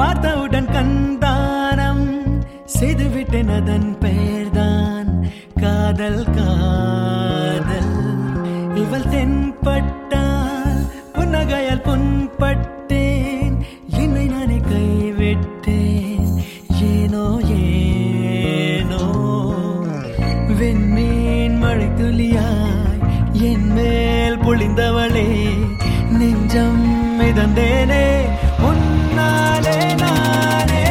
பார்த்தவுடன் கண்தானம் செய்துவிட்டேன் அதன் பெயர்தான் காதல் காதல் இவள் தென்பட்டால் புன்னகையால் புண்பட்டேன் என்னை நானே கைவிட்டேன் ஏனோ ஏனோ வெண்மீன் மழை துளியாய் என் மேல் பொழிந்தவளே நெஞ்சம் மிதந்தேனே உன்னாலே நானே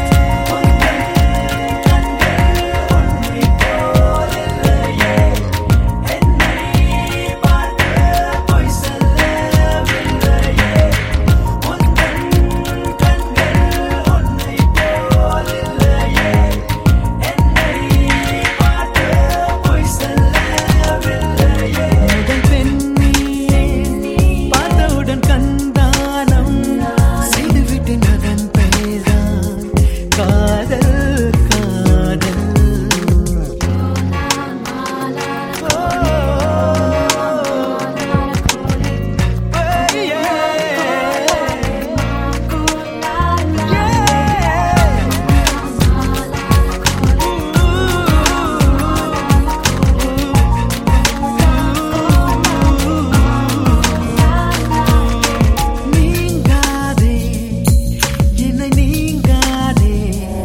முதல் பெண்ணியே பார்த்தவுடன் கண்தானம் செய்துவிட்டேன் அதன் பெயர்தான் காதல் காதல் நீங்காதே என்னை நீங்காதே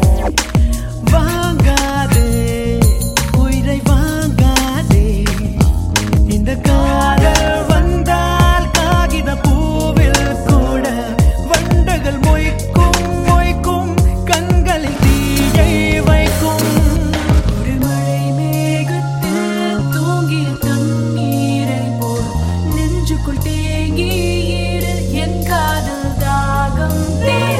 வாங்காதே உயிரை வாங்காதே இந்த காதல் வந்தால் காகித பூவில் கூட வண்டுகள் மொய்க்கும் மொய்க்கும் கண்களில் தீயை வைக்கும் ஒரு மழை மேகத்தில் தூங்கிய தண்ணீரை போல் நெஞ்சுக்குள் தேங்கி இரு என் காதல் தாகம் தேர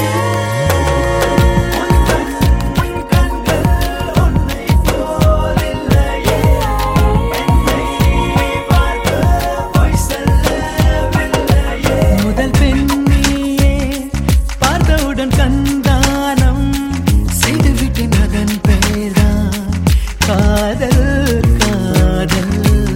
முதல் பெண்ணியே பார்த்தவுடன் கண்தானம் செய்துவிட்டேன் அதன் பெயர்தான் காதல் காதல்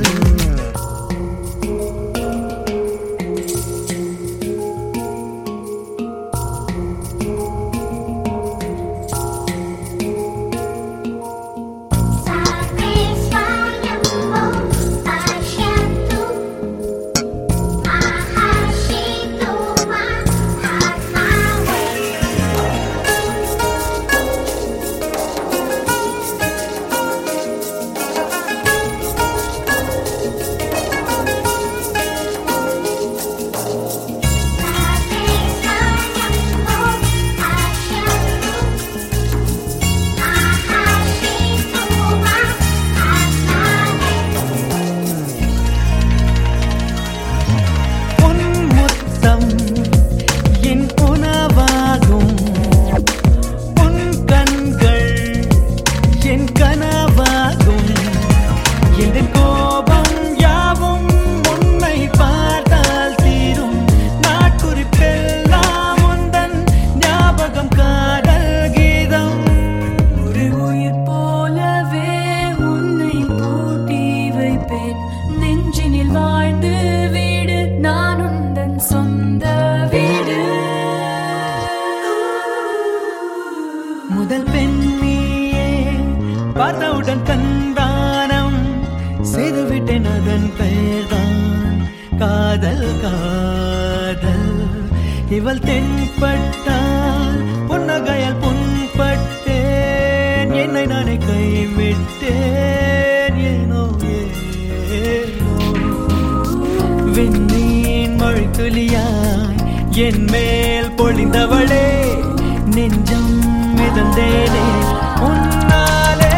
உன் முத்தம் என் உணவாகும் உன் கண்கள் என் கனவாகும் எந்த கோபம் யாவும் உன்னை பார்த்தால் தீரும் நாட்குறிப்பெல்லாம் உந்தன் ஞாபகம் காதல் கீதம் ஒரு உயிர் போலவே உன்னை பூட்டி வைப்பேன் நெஞ்சினில் வாழ்ந்து வீடு நான் உந்தன் சொந்த வீடு முதல் பெண்ணியே பார்த்தவுடன் கண்தானம் செய்துவிட்டேன் அதன் பெயர்தான் காதல் காதல் இவள் தென்பட்டால் புன்னகையால் புண்பட்டேன் என்னை நானே கைவிட்டேன் ஏனோ ஏனோ விண்மீன் மழை துளியாய் என் மேல் பொழிந்தவளே நெஞ்சம் மிதந்தேனே உன்னாலே